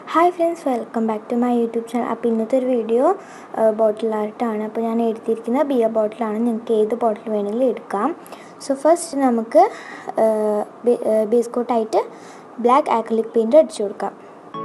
hi friends welcome back to my YouTube channel അപ്പോൾ ഇന്നത്തെ ഒരു വീഡിയോ ബോട്ടിൽ ആർട്ടാണ് അപ്പോൾ ഞാൻ എടുത്തിരിക്കുന്ന ബിയർ ബോട്ടിലാണ് നിങ്ങൾക്ക് ഏത് ബോട്ടിൽ വേണമെങ്കിലും എടുക്കാം സോ ഫസ്റ്റ് നമുക്ക് ബേസ് കോട്ടായിട്ട് ബ്ലാക്ക് ആക്രിലിക് പെയിൻറ്റ് അടിച്ചു കൊടുക്കാം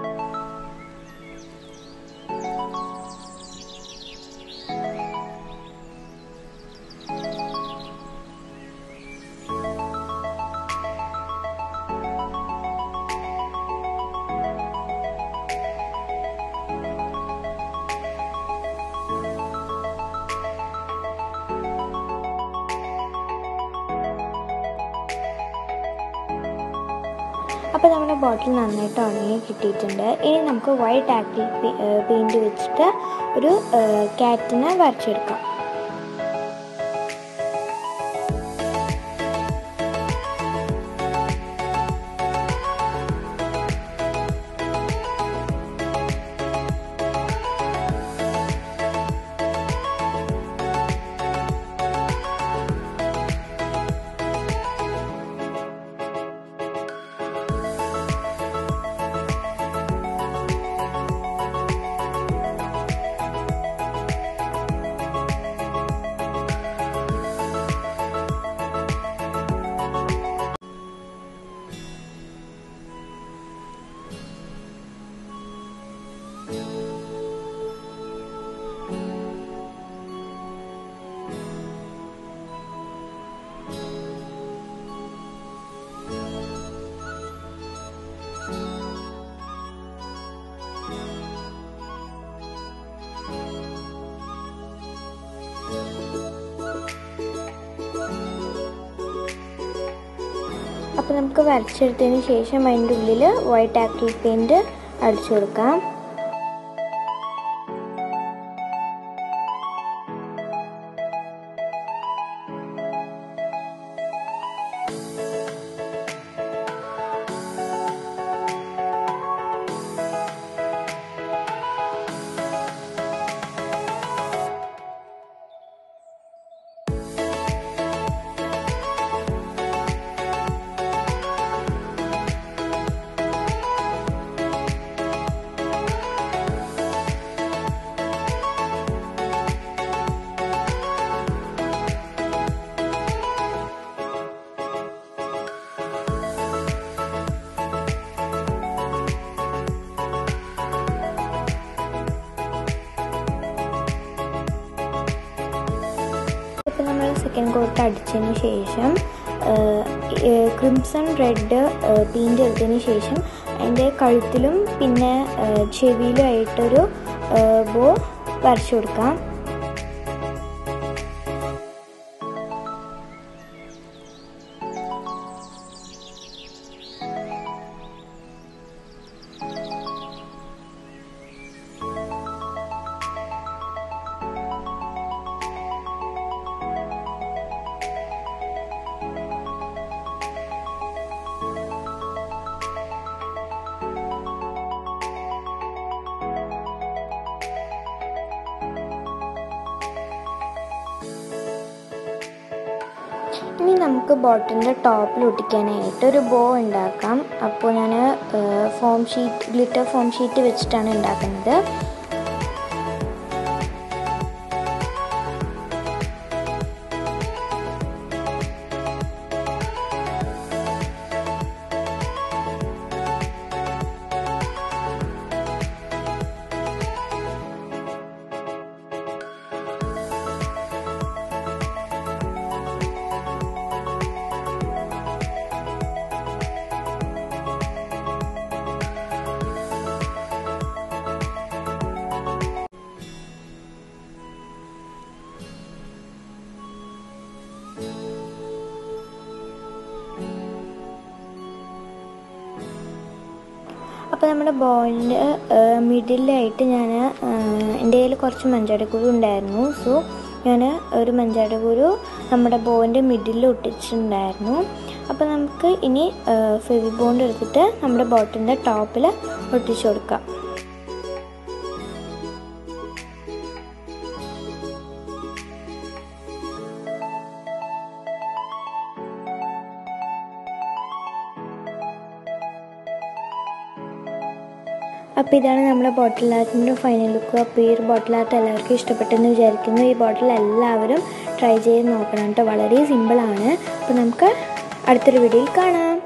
അപ്പോൾ നമ്മുടെ ബോട്ടിൽ നന്നായിട്ട് ഉണങ്ങി കിട്ടിയിട്ടുണ്ട് ഇനി നമുക്ക് വൈറ്റ് ആക്കി പെയിൻറ്റ് വെച്ചിട്ട് ഒരു ക്യാറ്റിനെ വരച്ചെടുക്കാം അപ്പോൾ നമുക്ക് വരച്ചെടുത്തതിന് ശേഷം അതിൻ്റെ ഉള്ളിൽ വൈറ്റ് ആക്രിൽ പെയിൻറ്റ് അടിച്ചു കൊടുക്കാം ഇപ്പോൾ നമ്മൾ സെക്കൻഡ് കോട്ട് അടിച്ചതിന് ശേഷം ക്രിംസൺ റെഡ് പെയിൻ്റ് എടുത്തതിന് ശേഷം അതിൻ്റെ കഴുത്തിലും പിന്നെ ചെവിയിലും ആയിട്ടൊരു ബോ വരച്ചു കൊടുക്കാം ഇനി നമുക്ക് ബോട്ടിലിൻ്റെ ടോപ്പിൽ ഒട്ടിക്കാനായിട്ട് ഒരു ബോ ഉണ്ടാക്കാം അപ്പോൾ ഞാൻ foam sheet glitter foam sheet വെച്ചിട്ടാണ് ഉണ്ടാക്കുന്നത് അപ്പോൾ നമ്മുടെ ബോളിൻ്റെ മിഡിലായിട്ട് ഞാൻ എൻ്റെ കയ്യിൽ കുറച്ച് മഞ്ചാടിക്കുരു ഉണ്ടായിരുന്നു സോ ഞാൻ ഒരു മഞ്ചാടിക്കുരു നമ്മുടെ ബോളിൻ്റെ മിഡിലിൽ ഒട്ടിച്ചിട്ടുണ്ടായിരുന്നു അപ്പോൾ നമുക്ക് ഇനി ഫെവി ബോണ്ട് എടുത്തിട്ട് നമ്മുടെ ബോട്ടിൻ്റെ ടോപ്പിൽ ഒട്ടിച്ചു കൊടുക്കാം അപ്പോൾ ഇതാണ് നമ്മുടെ ബോട്ടിൽ ആർട്ടിൻ്റെ ഫൈനൽ ലുക്ക് അപ്പോൾ ഈ ഒരു ബോട്ടിൽ ആർട്ട് എല്ലാവർക്കും ഇഷ്ടപ്പെട്ടെന്ന് വിചാരിക്കുന്നു ഈ ബോട്ടിൽ എല്ലാവരും ട്രൈ ചെയ്ത് നോക്കണം കേട്ടോ വളരെ സിമ്പിളാണ് അപ്പോൾ നമുക്ക് അടുത്തൊരു വീഡിയോയിൽ കാണാം